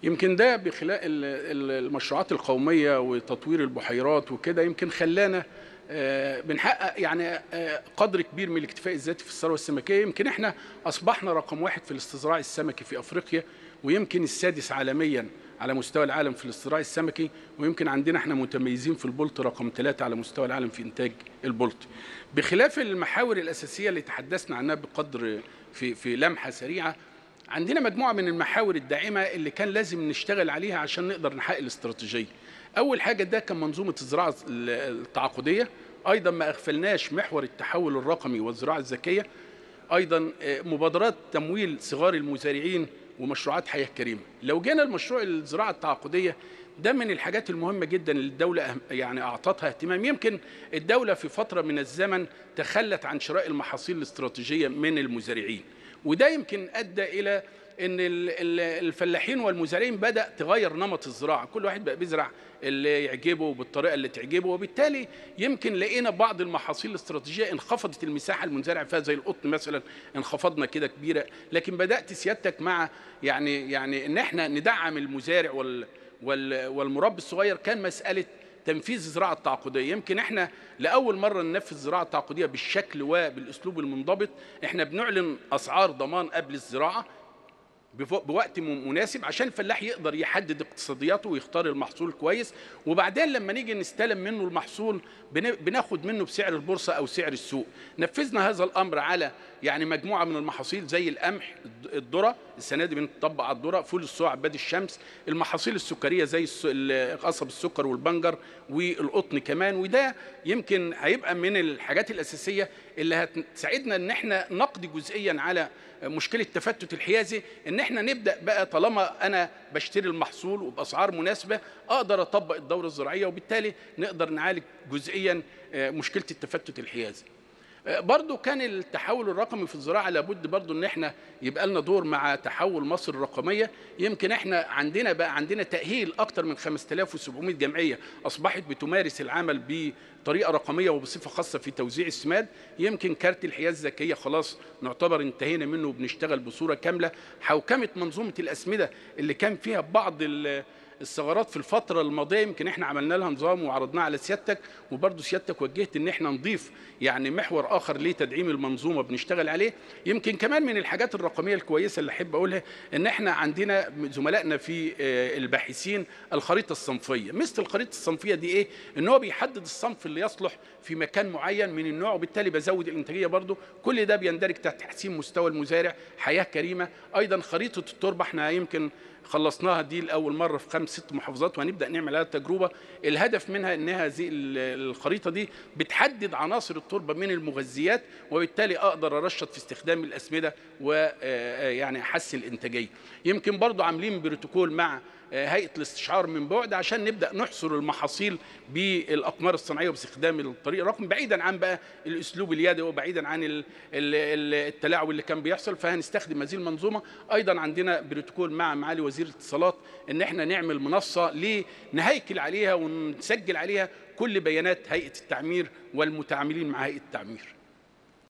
يمكن ده بخلاف ال- ال- المشروعات القوميه وتطوير البحيرات وكده يمكن خلانا آه، بنحقق يعني آه، قدر كبير من الاكتفاء الذاتي في الثروه السمكيه يمكن احنا اصبحنا رقم واحد في الاستزراع السمكي في افريقيا ويمكن السادس عالميا على مستوى العالم في الاستزراع السمكي ويمكن عندنا احنا متميزين في البلط رقم ثلاثة على مستوى العالم في انتاج البلط بخلاف المحاور الاساسيه اللي تحدثنا عنها بقدر في في لمحه سريعه عندنا مجموعه من المحاور الداعمه اللي كان لازم نشتغل عليها عشان نقدر نحقق الاستراتيجيه اول حاجه ده كان منظومه الزراعه التعاقديه ايضا ما اغفلناش محور التحول الرقمي والزراعه الذكيه ايضا آه، مبادرات تمويل صغار المزارعين ومشروعات حياه كريمه لو جينا لمشروع الزراعه التعاقديه ده من الحاجات المهمه جدا اللي الدوله أهم- يعني اعطتها اهتمام يمكن الدوله في فتره من الزمن تخلت عن شراء المحاصيل الاستراتيجيه من المزارعين وده يمكن ادى الى ان ال- ال- الفلاحين والمزارعين بدا تغير نمط الزراعه كل واحد بقى بيزرع اللي يعجبه بالطريقه اللي تعجبه وبالتالي يمكن لقينا بعض المحاصيل الاستراتيجيه انخفضت المساحه المنزرع فيها زي القطن مثلا انخفضنا كده كبيره لكن بدات سيادتك مع يعني يعني ان احنا ندعم المزارع وال وال والمربي الصغير كان مساله تنفيذ الزراعه التعاقديه يمكن احنا لاول مره ننفذ الزراعه التعاقديه بالشكل وبالاسلوب المنضبط احنا بنعلن اسعار ضمان قبل الزراعه بف- بوقت م- مناسب عشان الفلاح يقدر يحدد اقتصادياته ويختار المحصول كويس وبعدين لما نيجي نستلم منه المحصول بن- بناخد منه بسعر البورصه او سعر السوق نفذنا هذا الامر على يعني مجموعه من المحاصيل زي القمح الد- الذره السنه دي بنطبق على الذره فول الصوع عباد الشمس المحاصيل السكريه زي الس- ال- قصب السكر والبنجر والقطن كمان وده يمكن هيبقى من الحاجات الاساسيه اللي هتساعدنا ان احنا نقضي جزئيا على مشكله تفتت الحيازي ان احنا نبدا بقى طالما انا بشتري المحصول وباسعار مناسبه اقدر اطبق الدوره الزراعيه وبالتالي نقدر نعالج جزئيا آه، مشكله التفتت الحيازي آه، برضو كان التحول الرقمي في الزراعه لابد برضو ان احنا يبقى لنا دور مع تحول مصر الرقميه يمكن احنا عندنا بقى عندنا تاهيل اكثر من 5700 جمعيه اصبحت بتمارس العمل بطريقه رقميه وبصفه خاصه في توزيع السماد يمكن كارت الحياه الذكيه خلاص نعتبر انتهينا منه وبنشتغل بصوره كامله حوكمه منظومه الاسمده اللي كان فيها بعض ال- الثغرات في الفترة الماضية يمكن احنا عملنا لها نظام وعرضناه على سيادتك وبرضه سيادتك وجهت ان احنا نضيف يعني محور اخر لتدعيم المنظومة بنشتغل عليه يمكن كمان من الحاجات الرقمية الكويسة اللي احب اقولها ان احنا عندنا زملائنا في آه، الباحثين الخريطة الصنفية مثل الخريطة الصنفية دي ايه ان هو بيحدد الصنف اللي يصلح في مكان معين من النوع وبالتالي بزود الانتاجية برضه كل ده بيندرج تحت تحسين مستوى المزارع حياة كريمة ايضا خريطة التربة احنا يمكن خلصناها دي لاول مره في خمس ست محافظات وهنبدا نعمل عليها تجربه الهدف منها انها زي ال- الخريطه دي بتحدد عناصر التربه من المغذيات وبالتالي اقدر ارشد في استخدام الاسمده ويعني احسن الانتاجيه يمكن برضو عاملين بروتوكول مع آه، هيئه الاستشعار من بعد عشان نبدا نحصر المحاصيل بالاقمار الصناعيه باستخدام الطريق الرقمي بعيدا عن بقى الاسلوب اليدوي وبعيدا عن ال- ال- ال- التلاعب اللي كان بيحصل فهنستخدم هذه المنظومه ايضا عندنا بروتوكول مع معالي وزير الاتصالات ان احنا نعمل منصه لنهيكل عليها ونسجل عليها كل بيانات هيئه التعمير والمتعاملين مع هيئه التعمير